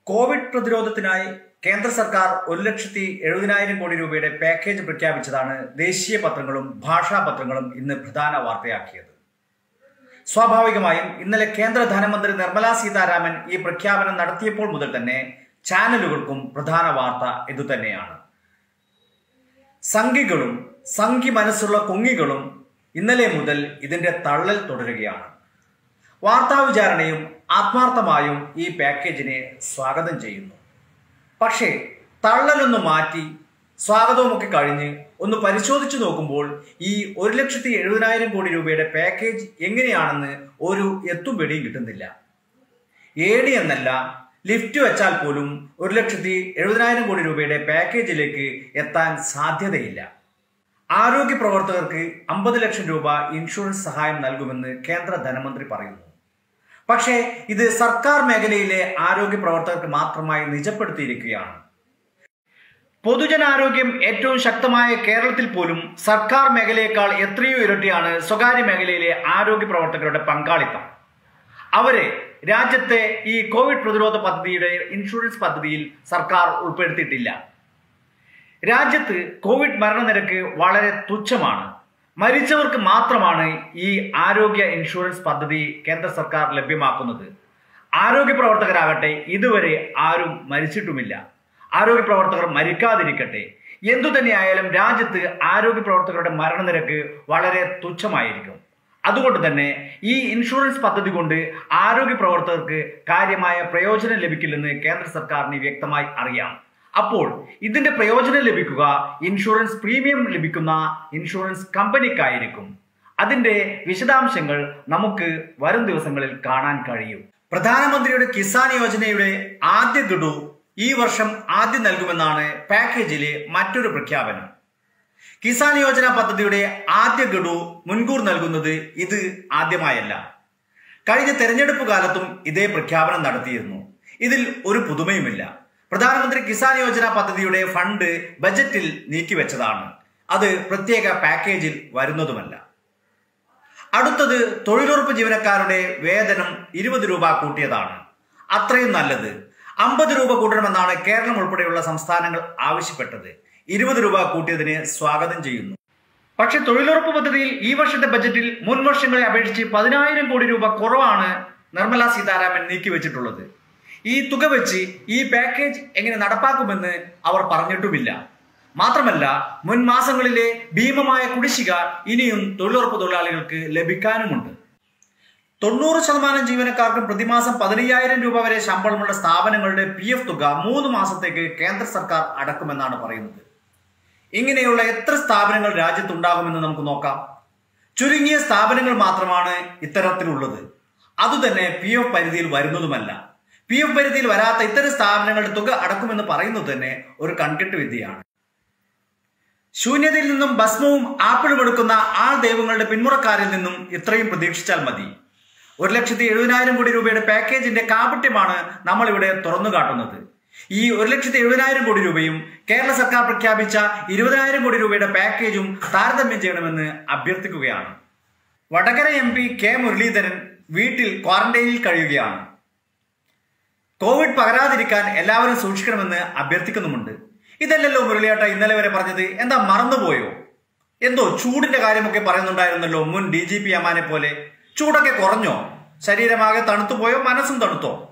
Covid പ്രതിരോധത്തിനായി കേന്ദ്ര സർക്കാർ ഒരു ലക്ഷത്തി എഴുപതിനായിരം കോടി രൂപയുടെ പാക്കേജ് പ്രഖ്യാപിച്ചതാണ് ദേശീയ പത്രങ്ങളും ഭാഷാ പത്രങ്ങളും ഇന്ന് പ്രധാന വാർത്തയാക്കിയത് സ്വാഭാവികമായും ഇന്നലെ കേന്ദ്ര ധനമന്ത്രി നിർമ്മല സീതാരാമൻ ഈ പ്രഖ്യാപനം നടത്തിയപ്പോൾ മുതൽ തന്നെ ചാനലുകൾക്കും പ്രധാന വാർത്ത ഇതുതന്നെയാണ് സംഘികളും സംഘി മനസ്സുള്ള കുങ്ങികളും ഇന്നലെ മുതൽ ഇതിന്റെ തള്ളൽ തുടരുകയാണ് വാർത്താ വിചാരണയും ആത്മാർത്ഥമായും ഈ പാക്കേജിനെ സ്വാഗതം ചെയ്യുന്നു പക്ഷേ തള്ളലൊന്ന് മാറ്റി സ്വാഗതവുമൊക്കെ കഴിഞ്ഞ് ഒന്ന് പരിശോധിച്ചു നോക്കുമ്പോൾ ഈ ഒരു ലക്ഷത്തി എഴുപതിനായിരം കോടി രൂപയുടെ പാക്കേജ് എങ്ങനെയാണെന്ന് ഒരു എത്തും വെടിയും കിട്ടുന്നില്ല ഏണി എന്നല്ല ലിഫ്റ്റ് വെച്ചാൽ പോലും ഒരു ലക്ഷത്തി എഴുപതിനായിരം കോടി രൂപയുടെ പാക്കേജിലേക്ക് എത്താൻ സാധ്യതയില്ല ആരോഗ്യ പ്രവർത്തകർക്ക് അമ്പത് ലക്ഷം രൂപ ഇൻഷുറൻസ് സഹായം നൽകുമെന്ന് കേന്ദ്ര ധനമന്ത്രി പറയുന്നു പക്ഷേ ഇത് സർക്കാർ മേഖലയിലെ ആരോഗ്യ പ്രവർത്തകർക്ക് മാത്രമായി നിജപ്പെടുത്തിയിരിക്കുകയാണ് പൊതുജനാരോഗ്യം ഏറ്റവും ശക്തമായ കേരളത്തിൽ പോലും സർക്കാർ മേഖലയേക്കാൾ എത്രയോ ഇരട്ടിയാണ് സ്വകാര്യ മേഖലയിലെ ആരോഗ്യ പ്രവർത്തകരുടെ പങ്കാളിത്തം അവരെ രാജ്യത്തെ ഈ കോവിഡ് പ്രതിരോധ പദ്ധതിയുടെ ഇൻഷുറൻസ് പദ്ധതിയിൽ സർക്കാർ ഉൾപ്പെടുത്തിയിട്ടില്ല രാജ്യത്ത് കോവിഡ് മരണനിരക്ക് വളരെ തുച്ഛമാണ് മരിച്ചവർക്ക് മാത്രമാണ് ഈ ആരോഗ്യ ഇൻഷുറൻസ് പദ്ധതി കേന്ദ്ര സർക്കാർ ലഭ്യമാക്കുന്നത് ആരോഗ്യ പ്രവർത്തകരാകട്ടെ ഇതുവരെ ആരും മരിച്ചിട്ടുമില്ല ആരോഗ്യ പ്രവർത്തകർ മരിക്കാതിരിക്കട്ടെ എന്തു തന്നെയായാലും രാജ്യത്ത് ആരോഗ്യ പ്രവർത്തകരുടെ മരണനിരക്ക് വളരെ തുച്ഛമായിരിക്കും അതുകൊണ്ട് തന്നെ ഈ ഇൻഷുറൻസ് പദ്ധതി കൊണ്ട് ആരോഗ്യ പ്രവർത്തകർക്ക് കാര്യമായ പ്രയോജനം ലഭിക്കില്ലെന്ന് കേന്ദ്ര സർക്കാരിന് വ്യക്തമായി അറിയാം അപ്പോൾ ഇതിന്റെ പ്രയോജനം ലഭിക്കുക ഇൻഷുറൻസ് പ്രീമിയം ലഭിക്കുന്ന ഇൻഷുറൻസ് കമ്പനിക്കായിരിക്കും അതിന്റെ വിശദാംശങ്ങൾ നമുക്ക് വരും ദിവസങ്ങളിൽ കാണാൻ കഴിയും പ്രധാനമന്ത്രിയുടെ കിസാൻ യോജനയുടെ ആദ്യ ഗഡു ഈ വർഷം ആദ്യം നൽകുമെന്നാണ് പാക്കേജിലെ മറ്റൊരു പ്രഖ്യാപനം കിസാൻ യോജന പദ്ധതിയുടെ ആദ്യ ഗഡു മുൻകൂർ നൽകുന്നത് ഇത് ആദ്യമായല്ല കഴിഞ്ഞ തെരഞ്ഞെടുപ്പ് കാലത്തും ഇതേ പ്രഖ്യാപനം നടത്തിയിരുന്നു ഇതിൽ ഒരു പുതുമയുമില്ല പ്രധാനമന്ത്രി കിസാൻ യോജന പദ്ധതിയുടെ ഫണ്ട് ബജറ്റിൽ നീക്കിവെച്ചതാണ് അത് പ്രത്യേക പാക്കേജിൽ വരുന്നതുമല്ല അടുത്തത് തൊഴിലുറപ്പ് ജീവനക്കാരുടെ വേതനം ഇരുപത് രൂപ കൂട്ടിയതാണ് അത്രയും നല്ലത് അമ്പത് രൂപ കൂട്ടണമെന്നാണ് കേരളം ഉൾപ്പെടെയുള്ള സംസ്ഥാനങ്ങൾ ആവശ്യപ്പെട്ടത് ഇരുപത് രൂപ കൂട്ടിയതിനെ സ്വാഗതം ചെയ്യുന്നു പക്ഷെ തൊഴിലുറപ്പ് പദ്ധതിയിൽ ഈ വർഷത്തെ ബജറ്റിൽ മുൻ വർഷങ്ങളെ അപേക്ഷിച്ച് പതിനായിരം കോടി രൂപ കുറവാണ് നിർമ്മല സീതാരാമൻ നീക്കിവെച്ചിട്ടുള്ളത് ഈ തുക വെച്ച് ഈ പാക്കേജ് എങ്ങനെ നടപ്പാക്കുമെന്ന് അവർ പറഞ്ഞിട്ടുമില്ല മാത്രമല്ല മുൻ മാസങ്ങളിലെ ഭീമമായ കുടിശ്ശിക ഇനിയും തൊഴിലുറപ്പ് തൊഴിലാളികൾക്ക് ലഭിക്കാനുമുണ്ട് തൊണ്ണൂറ് ശതമാനം ജീവനക്കാർക്കും പ്രതിമാസം പതിനയ്യായിരം രൂപ വരെ ശമ്പളമുള്ള സ്ഥാപനങ്ങളുടെ പി എഫ് തുക മൂന്ന് മാസത്തേക്ക് കേന്ദ്ര സർക്കാർ അടക്കുമെന്നാണ് പറയുന്നത് ഇങ്ങനെയുള്ള എത്ര സ്ഥാപനങ്ങൾ രാജ്യത്തുണ്ടാകുമെന്ന് നമുക്ക് നോക്കാം ചുരുങ്ങിയ സ്ഥാപനങ്ങൾ മാത്രമാണ് ഇത്തരത്തിലുള്ളത് അതുതന്നെ പി എഫ് പരിധിയിൽ വരുന്നതുമല്ല പി എഫ് പരിധിയിൽ വരാത്ത ഇത്തരം സ്ഥാപനങ്ങളുടെ തുക അടക്കുമെന്ന് പറയുന്നത് തന്നെ ഒരു കൺകെട്ട് വിദ്യയാണ് ശൂന്യതയിൽ നിന്നും ഭസ്മവും ആപ്പിളും എടുക്കുന്ന ആൾ ദൈവങ്ങളുടെ പിന്മുറക്കാരിൽ നിന്നും ഇത്രയും പ്രതീക്ഷിച്ചാൽ മതി ഒരു ലക്ഷത്തി എഴുപതിനായിരം കോടി രൂപയുടെ പാക്കേജിന്റെ കാപട്യമാണ് നമ്മൾ ഇവിടെ തുറന്നു കാട്ടുന്നത് ഈ ഒരു ലക്ഷത്തി എഴുപതിനായിരം കോടി രൂപയും കേരള സർക്കാർ പ്രഖ്യാപിച്ച ഇരുപതിനായിരം കോടി രൂപയുടെ പാക്കേജും താരതമ്യം ചെയ്യണമെന്ന് അഭ്യർത്ഥിക്കുകയാണ് Vadakara M P K Muraleedharan വീട്ടിൽ ക്വാറന്റൈനിൽ കഴിയുകയാണ് കോവിഡ് പകരാതിരിക്കാൻ എല്ലാവരും സൂക്ഷിക്കണമെന്ന് അഭ്യർത്ഥിക്കുന്നുമുണ്ട് ഇതല്ലല്ലോ മുരളിയേട്ട ഇന്നലെ വരെ പറഞ്ഞത് എന്താ മറന്നുപോയോ എന്തോ ചൂടിന്റെ കാര്യമൊക്കെ പറയുന്നുണ്ടായിരുന്നല്ലോ മുൻ ഡി ജി പി അമാനെ പോലെ ചൂടൊക്കെ കുറഞ്ഞോ ശരീരമാകെ തണുത്തുപോയോ മനസ്സും തണുത്തോ